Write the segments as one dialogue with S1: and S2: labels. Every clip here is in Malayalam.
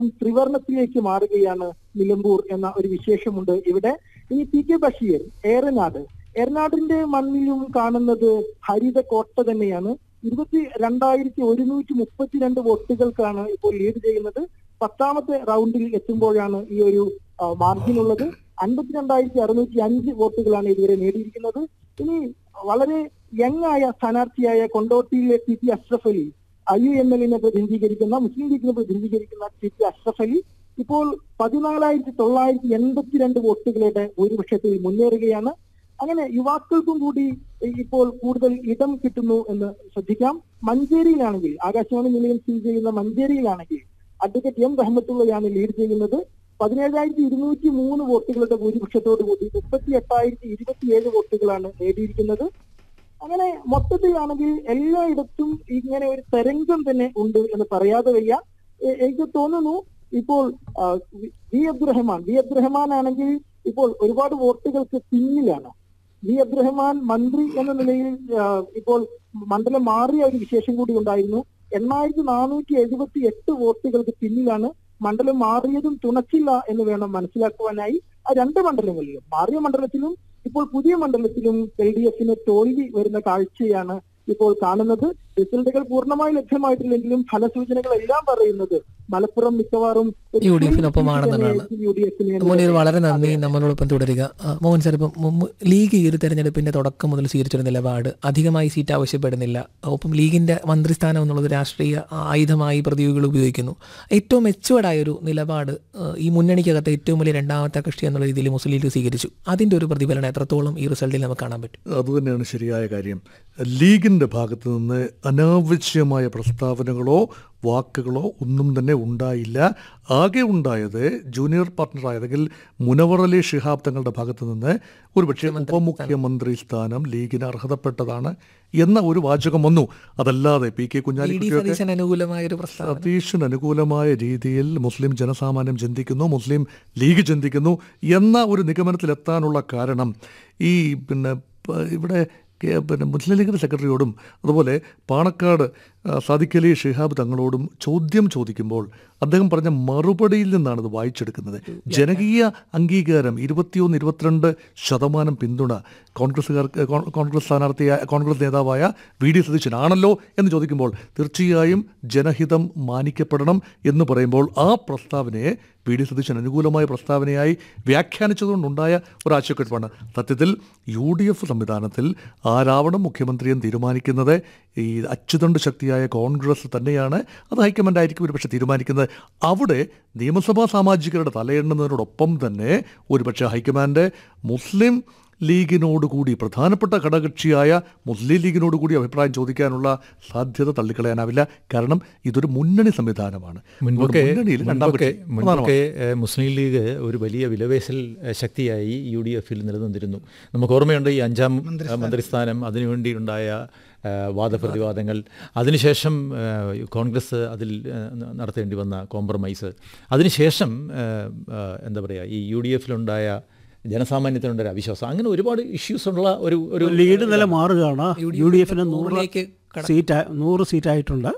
S1: ത്രിവർണത്തിലേക്ക് മാറുകയാണ് നിലമ്പൂർ എന്ന ഒരു വിശേഷമുണ്ട് ഇവിടെ ഇനി പി കെ ബഷീർ ഏറനാട് ഏറനാടിന്റെ മണ്ണിലും കാണുന്നത് ഹരിത കോട്ട തന്നെയാണ് ഇരുപത്തി രണ്ടായിരത്തി ഒരുന്നൂറ്റി മുപ്പത്തിരണ്ട് വോട്ടുകൾക്കാണ് ഇപ്പോൾ ലീഡ് ചെയ്യുന്നത് പത്താമത്തെ റൗണ്ടിൽ എത്തുമ്പോഴാണ് ഈ ഒരു മാർജിൻ ഉള്ളത് അൻപത്തിരണ്ടായിരത്തി അറുന്നൂറ്റി അഞ്ച് വോട്ടുകളാണ് ഇതുവരെ നേടിയിരിക്കുന്നത് ഇനി വളരെ യങ് ആയ സ്ഥാനാർത്ഥിയായ കൊണ്ടോട്ടിയിലെ T P Ashraf Ali I U M എല്ലിനെ പ്രതിനിധീകരിക്കുന്ന മുസ്ലിം ലീഗിനെ പ്രതിനിധീകരിക്കുന്ന ടി പി അഷ്റഫ് അലി ഇപ്പോൾ പതിനാലായിരത്തി തൊള്ളായിരത്തി എൺപത്തിരണ്ട് വോട്ടുകളുടെ ഭൂരിപക്ഷത്തിൽ മുന്നേറുകയാണ് അങ്ങനെ യുവാക്കൾക്കും കൂടി ഇപ്പോൾ കൂടുതൽ ഇടം കിട്ടുന്നു എന്ന് ശ്രദ്ധിക്കാം മഞ്ചേരിയിലാണെങ്കിൽ ആകാശവാണി നിലയം സ്ഥിതി ചെയ്യുന്ന മഞ്ചേരിയിലാണെങ്കിൽ അഡ്വക്കേറ്റ് എം റഹ്മത്തുള്ളയാണ് ലീഡ് ചെയ്യുന്നത് പതിനേഴായിരത്തി ഇരുന്നൂറ്റി മൂന്ന് വോട്ടുകളുടെ ഭൂരിപക്ഷത്തോടു കൂടി മുപ്പത്തി എട്ടായിരത്തി ഇരുപത്തിയേഴ് വോട്ടുകളാണ് നേടിയിരിക്കുന്നത് അങ്ങനെ മൊത്തത്തിലാണെങ്കിൽ എല്ലായിടത്തും ഇങ്ങനെ ഒരു തരംഗം തന്നെ ഉണ്ട് എന്ന് പറയാതെ വയ്യ എ- എനിക്ക് തോന്നുന്നു ഇപ്പോൾ ആ, വി അബ്ദുറഹ്മാൻ വി അബ്ദുറഹ്മാൻ ആണെങ്കിൽ ഇപ്പോൾ ഒരുപാട് വോട്ടുകൾക്ക് പിന്നിലാണ് വി അബ്ദുറഹ്മാൻ മന്ത്രി എന്ന നിലയിൽ ആ, ഇപ്പോൾ മണ്ഡലം മാറിയ ഒരു വിശേഷം കൂടി ഉണ്ടായിരുന്നു എണ്ണായിരത്തി നാനൂറ്റി എഴുപത്തി എട്ട് വോട്ടുകൾക്ക് പിന്നിലാണ് മണ്ഡലം മാറിയതും തുണച്ചില്ല എന്ന് വേണം മനസ്സിലാക്കുവാനായി ആ രണ്ട് മണ്ഡലങ്ങളിലും മാറിയ മണ്ഡലത്തിലും ഇപ്പോൾ പുതിയ മണ്ഡലത്തിലും എൽ ഡി എഫിന് തോൽവി വരുന്ന കാഴ്ചയാണ് ഇപ്പോൾ കാണുന്നത് റിസൾട്ടുകൾ പൂർണ്ണമായി ലഭ്യമായിട്ടില്ലെങ്കിലും ഫലസൂചനകൾ എല്ലാം പറയുന്നത് മലപ്പുറം മിക്കവാറും ഒരു
S2: യു ഡി എഫിനൊപ്പമാണെന്നുള്ളതാണ്.
S1: യു ഡി എഫിന്
S2: മോനീർ വളരെ നന്ദി നമ്മളോടൊപ്പം തുടരുക ആ, മോഹൻ സാർ ഇപ്പം മു- മു- ലീഗ് ഈ ഒരു തെരഞ്ഞെടുപ്പിന്റെ തുടക്കം മുതൽ സ്വീകരിച്ചൊരു നിലപാട് അധികമായി സീറ്റ് ആവശ്യപ്പെടുന്നില്ല ഒപ്പം ലീഗിന്റെ മന്ത്രിസ്ഥാനം എന്നുള്ളത് രാഷ്ട്രീയ ആയുധമായി പ്രതിയോഗികൾ ഉപയോഗിക്കുന്നു ഏറ്റവും മെച്ചുവേർഡായ ഒരു നിലപാട് ആ, ഈ മുന്നണിക്കകത്ത് ഏറ്റവും വലിയ രണ്ടാമത്തെ കക്ഷി എന്നുള്ള രീതിയിൽ മുസ്ലിം ലീഗ് സ്വീകരിച്ചു അതിന്റെ ഒരു പ്രതിഫലനം എത്രത്തോളം ഈ റിസൾട്ടിൽ നമുക്ക് കാണാൻ പറ്റും
S3: അതുതന്നെയാണ് ശരിയായ കാര്യം ലീഗിൻ്റെ ഭാഗത്ത് നിന്ന് അനാവശ്യമായ പ്രസ്താവനകളോ വാക്കുകളോ ഒന്നും തന്നെ ഉണ്ടായില്ല ആകെ ഉണ്ടായത് ജൂനിയർ പാർട്ണറായ അല്ലെങ്കിൽ മുനവർ അലി ഷിഹാബ് തങ്ങളുടെ ഭാഗത്ത് നിന്ന് ഒരുപക്ഷെ ഉപമുഖ്യമന്ത്രി സ്ഥാനം ലീഗിന് അർഹതപ്പെട്ടതാണ് എന്ന ഒരു വാചകം വന്നു അതല്ലാതെ പി കെ
S2: ഇ ഡി
S3: കുഞ്ഞാലിക്കുട്ടിയൊക്കെ
S2: സതീശൻ അനുകൂലമായ ഒരു പ്രസ്താവന
S3: സതീഷിന് അനുകൂലമായ രീതിയിൽ മുസ്ലിം ജനസാമാന്യം ചിന്തിക്കുന്നു മുസ്ലിം ലീഗ് ചിന്തിക്കുന്നു എന്ന ഒരു നിഗമനത്തിലെത്താനുള്ള കാരണം ഈ പിന്നെ പ- ഇവിടെ കെ- പിന്നെ മുസ്ലിം ലീഗിൻ്റെ സെക്രട്ടറിയോടും അതുപോലെ പാണക്കാട് ആ, സാദിഖ് അലി ഷിഹാബ് തങ്ങളോടും ചോദ്യം ചോദിക്കുമ്പോൾ അദ്ദേഹം പറഞ്ഞ മറുപടിയിൽ നിന്നാണ് ഇത് വായിച്ചെടുക്കുന്നത് ജനകീയ അംഗീകാരം ഇരുപത്തിയൊന്ന് ഇരുപത്തിരണ്ട് ശതമാനം പിന്തുണ കോൺഗ്രസ്സുകാർക്ക് കോ- കോൺഗ്രസ് സ്ഥാനാർത്ഥിയായ കോൺഗ്രസ് നേതാവായ വി ഡി സതീശനാണല്ലോ എന്ന് ചോദിക്കുമ്പോൾ തീർച്ചയായും ജനഹിതം മാനിക്കപ്പെടണം എന്ന് പറയുമ്പോൾ ആ പ്രസ്താവനയെ വി ഡി സതീശൻ അനുകൂലമായ പ്രസ്താവനയായി വ്യാഖ്യാനിച്ചതുകൊണ്ടുണ്ടായ ഒരു ആശയക്കുഴപ്പാണ് സത്യത്തിൽ യു ഡി എഫ് സംവിധാനത്തിൽ ആരാവണം മുഖ്യമന്ത്രിയെന്ന് തീരുമാനിക്കുന്നത് ഈ അച്ചുതണ്ട് ശക്തിയായ കോൺഗ്രസ് തന്നെയാണ് അത് ഹൈക്കമാൻഡ് ആയിരിക്കും ഒരുപക്ഷെ തീരുമാനിക്കുന്നത് അവിടെ നിയമസഭാ സാമാജികരുടെ തലയെണ്ണുന്നതിനോടൊപ്പം തന്നെ ഒരുപക്ഷെ ഹൈക്കമാൻഡ് മുസ്ലിം ലീഗിനോടുകൂടി പ്രധാനപ്പെട്ട ഘടകകക്ഷിയായ മുസ്ലിം ലീഗിനോടുകൂടി അഭിപ്രായം ചോദിക്കാനുള്ള സാധ്യത തള്ളിക്കളയാനാവില്ല കാരണം ഇതൊരു മുന്നണി സംവിധാനമാണ്
S4: മുൻപൊക്കെ
S3: മുന്നണിയിൽ രണ്ടാം
S4: മുൻപൊക്കെ
S3: കക്ഷി പ്രധാനമാണ്.
S4: മുൻപൊക്കെ ഏഹ്, മുസ്ലിം ലീഗ് ഒരു വലിയ വിലപേശൽ ഏഹ്, ശക്തിയായി യു ഡി എഫിൽ നിലനിന്നിരുന്നു നമുക്ക് ഓർമ്മയുണ്ട് ഈ അഞ്ചാം ഏഹ്, മന്ത്രിസ്ഥാനം അതിനുവേണ്ടിയുണ്ടായ ഏഹ്, വാദപ്രതിവാദങ്ങൾ അതിനുശേഷം ഏഹ്, കോൺഗ്രസ് അതിൽ ഏഹ്, നടത്തേണ്ടി വന്ന കോംപ്രമൈസ് അതിനുശേഷം ഏഹ്, ഏഹ്, എന്താ പറയുക ഈ യു ഡി എഫിലുണ്ടായ ജനസാമാന്യത്തിനുണ്ടായ അവിശ്വാസം അങ്ങനെ ഒരുപാട് ഇഷ്യൂസ് ഉള്ള ഒരു ഒരു
S5: ലീഡ് നില മാറുകയാണ് യു ഡി എഫിന് നൂറ്
S2: നൂറിലേക്ക് കട-
S5: സീറ്റ് നൂറ് സീറ്റായിട്ടുണ്ട്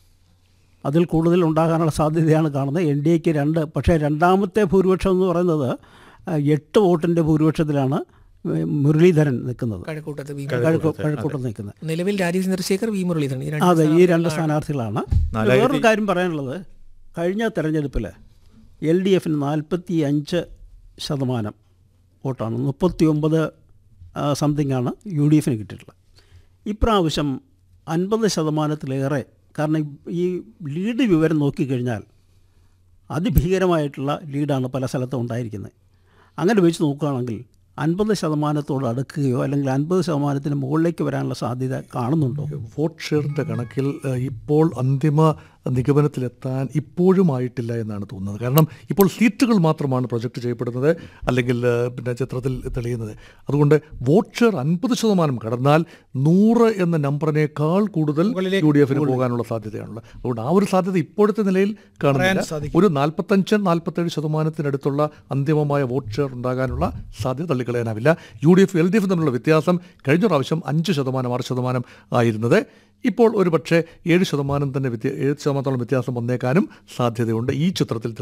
S5: അതിൽ കൂടുതൽ ഉണ്ടാകാനുള്ള സാധ്യതയാണ് കാണുന്നത് എൻ ഡി എക്ക് രണ്ട് പക്ഷേ രണ്ടാമത്തെ ഭൂരിപക്ഷം എന്ന് പറയുന്നത് ആ, എട്ട് വോട്ടിൻ്റെ ഭൂരിപക്ഷത്തിലാണ് ഏ, മുരളീധരൻ നിൽക്കുന്നത്
S2: കഴക്കൂട്ടത്ത് വി
S5: കഴക്കൂട്ടം കഴക്കൂട്ടം നിൽക്കുന്നത്
S2: നിലവിൽ രാജീവ് ചന്ദ്രശേഖർ വി മുരളീധരൻ ഈ രണ്ട്
S5: അതെ ഈ രണ്ട്
S2: സ്ഥാനാർത്ഥികളാണ്.
S5: സ്ഥാനാർത്ഥികളാണ്
S4: നാലായിരത്തി-
S5: വേറൊരു കാര്യം പറയാനുള്ളത് കഴിഞ്ഞ തെരഞ്ഞെടുപ്പിൽ എൽ ഡി എഫിന് നാൽപ്പത്തി അഞ്ച് ശതമാനം വോട്ടാണ് മുപ്പത്തി ഒമ്പത് സംതിങ് ആണ് യു ഡി എഫിന് കിട്ടിയിട്ടുള്ളത് ഇപ്രാവശ്യം അൻപത് ശതമാനത്തിലേറെ കാരണം ഈ ലീഡ് വിവരം നോക്കിക്കഴിഞ്ഞാൽ അതിഭീകരമായിട്ടുള്ള ലീഡാണ് പല സ്ഥലത്തും ഉണ്ടായിരിക്കുന്നത് അങ്ങനെ വെച്ച് നോക്കുകയാണെങ്കിൽ അൻപത് ശതമാനത്തോട് അടുക്കുകയോ അല്ലെങ്കിൽ അൻപത് ശതമാനത്തിന് മുകളിലേക്ക് വരാനുള്ള സാധ്യത കാണുന്നുണ്ടോ
S3: വോട്ട് ഷെയറിൻ്റെ കണക്കിൽ ഏഹ്, ഇപ്പോൾ അന്തിമ നിഗമനത്തിലെത്താൻ ഇപ്പോഴും ആയിട്ടില്ല എന്നാണ് തോന്നുന്നത് കാരണം ഇപ്പോൾ സീറ്റുകൾ മാത്രമാണ് പ്രൊജക്റ്റ് ചെയ്യപ്പെടുന്നത് അല്ലെങ്കിൽ ഏഹ്, പിന്നെ ചിത്രത്തിൽ തെളിയുന്നത് അതുകൊണ്ട് വോട്ട് ഷെയർ അൻപത് ശതമാനം കടന്നാൽ നൂറ് എന്ന നമ്പറിനേക്കാൾ കൂടുതൽ യു ഡി എഫിന് പോകാനുള്ള സാധ്യതയാണുള്ളത് അതുകൊണ്ട് ആ ഒരു സാധ്യത ഇപ്പോഴത്തെ നിലയിൽ കാണുന്നില്ല ഒരു നാൽപ്പത്തഞ്ച് നാൽപ്പത്തേഴ് ശതമാനത്തിനടുത്തുള്ള അന്തിമമായ വോട്ട് ഷെയർ ഉണ്ടാകാനുള്ള സാധ്യത തള്ളിക്കളയാനാവില്ല U D F L D F തമ്മിലുള്ള വ്യത്യാസം കഴിഞ്ഞ പ്രാവശ്യം അഞ്ച് ശതമാനം ആറ് ശതമാനം ആയിരുന്നത് ഇപ്പോൾ ഒരു പക്ഷേ ഏഴ് ശതമാനം തന്നെ വ്യത്യ ഏഴ് ശതമാനം ശതമാനത്തോളം വ്യത്യാസം വന്നേക്കാനും സാധ്യതയുണ്ട് ഈ ചിത്രത്തിൽ